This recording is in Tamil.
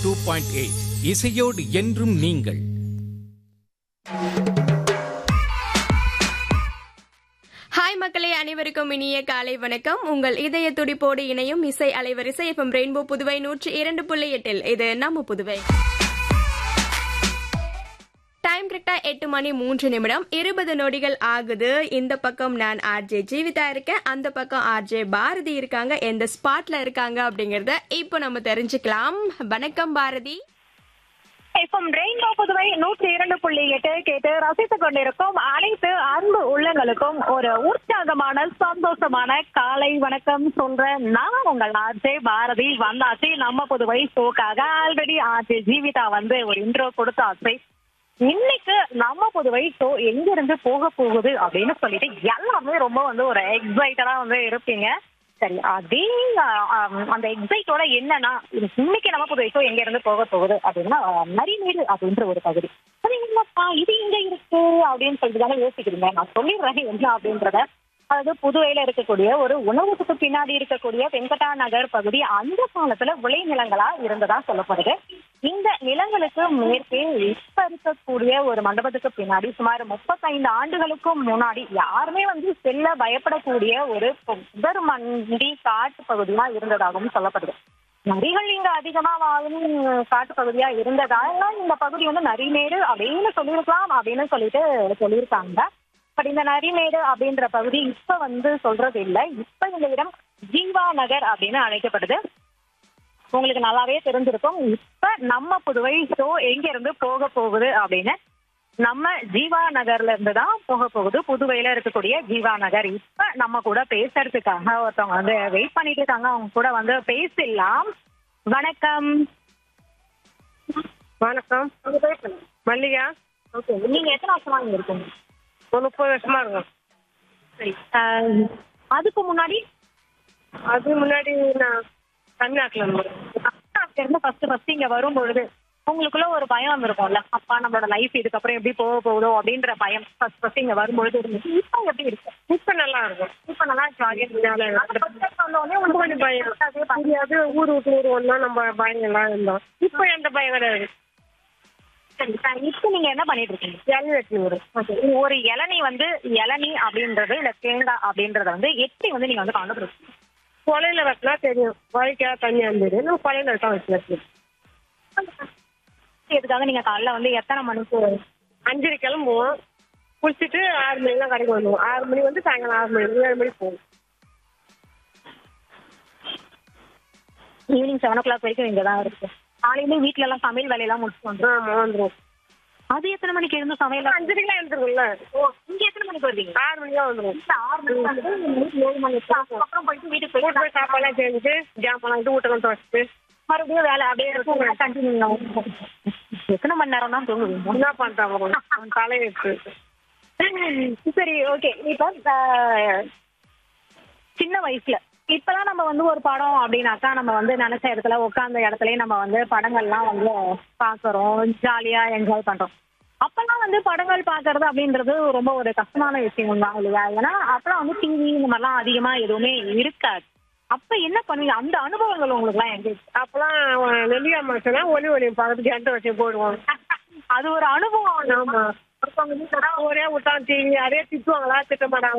டூ பாயிண்ட் எயிட் இசையோடு என்றும் நீங்கள் ஹாய் மக்களே அனைவருக்கும் இனிய காலை வணக்கம் உங்கள் இதய துடிப்போடு இணையும் இசை அலைவரிசை எஃப்எம் ரெயின்போ புதுவை நூற்றி இரண்டு புள்ளி எட்டில் இது நம்ம புதுவை டைம் கரெக்டா எட்டு மணி மூன்று நிமிடம் இருபது நொடிகள் ஆகுது இந்த பக்கம் நான் ஆர்ஜே ஜீவிதா இருக்கேன் அந்த பக்கம் ஆர்ஜே பாரதி இருக்காங்க எந்த ஸ்பாட்ல இருக்காங்க அப்படிங்கறத இப்போ நம்ம தெரிஞ்சுக்கலாம் வணக்கம் பாரதி எஃப்எம் ரெயின்போ புதுவை நூற்றி இரண்டு புள்ளி எட்டு கேட்டு ரசித்துக் கொண்டிருக்கும் அனைத்து அன்பு உள்ளங்களுக்கும் ஒரு உற்சாகமான சந்தோஷமான காலை வணக்கம் சொல்றேன் நான் உங்கள் ஆர்ஜே பாரதி வந்தாச்சு நம்ம புதுவை ஷோக்காக ஆல்ரெடி ஆர்ஜே ஜீவிதா வந்து ஒரு இன்ட்ரோ கொடுத்தாச்சு இன்னைக்கு நம்ம புதுவை ஷோ எங்க இருந்து போக போகுது அப்படின்னு சொல்லிட்டு எல்லாமே ரொம்ப வந்து ஒரு எக்ஸைட்டடா வந்து இருப்பீங்க சரி அதே அஹ், அஹ், அந்த எக்ஸைட்டோட என்னன்னா இன்னைக்கு நம்ம புதுவை ஷோ எங்க இருந்து போக போகுது அப்படின்னா அஹ், நரிமேடு அப்படின்ற ஒரு பகுதி அது என்னப்பா இது இங்க இருக்கு அப்படின்னு சொல்லிட்டு தானே யோசிக்கிறீங்க நான் சொல்லிடுறேன் என்ன அப்படின்றத அதாவது புதுவையில இருக்கக்கூடிய ஒரு உணவுக்கு பின்னாடி இருக்கக்கூடிய வெங்கடா நகர் பகுதி அந்த காலத்துல விளைநிலங்களா இருந்ததா சொல்லப்படுது இந்த நிலங்களுக்கு மேற்கே இப்ப இருக்கக்கூடிய ஒரு மண்டபத்துக்கு பின்னாடி சுமார் முப்பத்தைந்து ஆண்டுகளுக்கும் முன்னாடி யாருமே வந்து செல்ல பயப்படக்கூடிய ஒரு புதர் மண்டி காட்டு பகுதியா இருந்ததாகவும் சொல்லப்படுது நரிகள் இங்க அதிகமா வாழும் காட்டு பகுதியா இருந்ததால இந்த பகுதி வந்து நரிமேடு அப்படின்னு சொல்லியிருக்கலாம் அப்படின்னு சொல்லிட்டு சொல்லியிருக்காங்க பட் இந்த நரிமேடு அப்படின்ற பகுதி இப்ப வந்து சொல்றது இல்ல இப்ப இந்த இடம் ஜீவா நகர் அப்படின்னு அழைக்கப்படுது உங்களுக்கு நல்லாவே தெரிஞ்சிருக்கும் இப்ப நம்ம புதுவை ஷோ எங்க இருந்து போக போகுது அப்படின்னு நம்ம ஜீவா நகர்ல இருந்து தான் போக போகுது புதுவையில இருக்கக்கூடிய ஜீவா நகர் இப்ப நம்ம கூட பேசுறதுக்காக ஒருத்தவங்க வந்து வெயிட் பண்ணிட்டு இருக்காங்க அவங்க கூட வந்து பேசலாம் வணக்கம் வணக்கம் மல்லிகா ஓகே நீங்க எத்தனை வருஷமா இங்க இருக்கீங்க ஒரு முப்பது வருஷமா இருக்கும் சரி ஆஹ், அதுக்கு முன்னாடி அது முன்னாடி நான் தமிழ்நாட்டில் இருந்தேன் அங்க இருந்து ஃபர்ஸ்ட் ஃபர்ஸ்ட் இங்க வரும் பொழுது உங்களுக்குள்ள ஒரு பயம் வந்திருக்கும்ல அப்பா நம்மளோட லைஃப் இதுக்கப்புறம் எப்படி போக போகுதோ அப்படின்ற பயம் ஃபர்ஸ்ட் ஃபர்ஸ்ட் இங்க வரும்பொழுது இருந்துச்சு இப்போ எப்படி இருக்கு இப்போ நல்லா இருக்கும் இப்போ நல்லா ஜாலியாக வந்தோடனே ரொம்ப கொஞ்சம் பயம் தெரியாது ஊர் விட்டு ஊர் வந்தோம் நம்ம பயங்கள்லாம் இருந்தோம் இப்போ எந்த பயம் கிடையாது சரி இப்போ நீங்க என்ன பண்ணிட்டு இருக்கீங்க ஜல்லி வெட்டி ஊர் ஒரு இளநீ வந்து இளநீ அப்படின்றது இல்ல தேங்காய் அப்படின்றத வந்து எப்படி வந்து நீங்க வந்து கண்டுபிடிச்சீங்க கொலையில வெட்டினா தெரியும் வழிக்கா தண்ணி வந்தது நம்ம கொலையில வெட்டா வச்சு வெட்டி இதுக்காக நீங்க காலைல வந்து எத்தனை மணிக்கு அஞ்சரை கிளம்புவோம் குளிச்சுட்டு ஆறு மணிலாம் கடைக்கு வந்துடுவோம் ஆறு மணி வந்து சாயங்காலம் ஆறு மணி ஏழு மணிக்கு போவோம் ஈவினிங் செவன் ஓ கிளாக் வரைக்கும் இங்க தான் இருக்கு காலையில வீட்ல எல்லாம் சமையல் வேலையெல்லாம் முடிச்சு வந்துடும் ஆமாம் வந்துடுவோம் அது எத்தனை மணிக்கு இருந்து சமையல் அஞ்சரைக்கெல்லாம் எழுந்துருக்கும்ல ஓ இங்க எத்தனை மணிக்கு வருவீங்க ஆறு மணிக்கெல்லாம் வந்துடுவோம் ஆறு மணிக்கு வந்து நைட் ஏழு மணிக்கு அப்புறம் போயிட்டு வீட்டுக்கு வீட்டு போய் போய் சாப்பாடுலாம் செஞ்சுட்டு ஜாமெல்லாம் இது வீட்டெல்லாம் துவச்சிட்டு மறுபடியும் வேலை அப்படியே இருக்கும் கண்டினியூ எத்தனை மணி நேரம் தான் தூங்குவீங்க என்ன பண்றாங்க தலையெழுத்து சரி ஓகே இப்போ அஹ், சின்ன வயசுல இப்பதான் நம்ம வந்து ஒரு படம் அப்படின்னாக்கா நம்ம வந்து நினைச்ச இடத்துல உட்கார்ந்த இடத்துலயே நம்ம வந்து படங்கள்லாம் வந்து பாக்குறோம் ஜாலியா என்ஜாய் பண்றோம் அப்பெல்லாம் வந்து படங்கள் பாக்குறது அப்படின்றது ரொம்ப ஒரு கஷ்டமான விஷயம் தான் இல்லையா ஏன்னா அப்பெல்லாம் வந்து டிவி இந்த மாதிரிலாம் அதிகமா எதுவுமே இருக்காது அப்ப என்ன பண்ணுவீங்க அந்த அனுபவங்கள் உங்களுக்கு எல்லாம் எங்க இருக்கு? அப்பெல்லாம் நெல்லிக்காய் மரத்துல ஒலி ஒலி பக்கத்துக்கு எந்த வச்சு போடுவோம் அது ஒரு அனுபவம் ஆமா ஒருத்தவங்க வீட்டுல ஒரே விட்டான் டிவி அதே திட்டுவாங்களா திட்ட மாட்டாங்க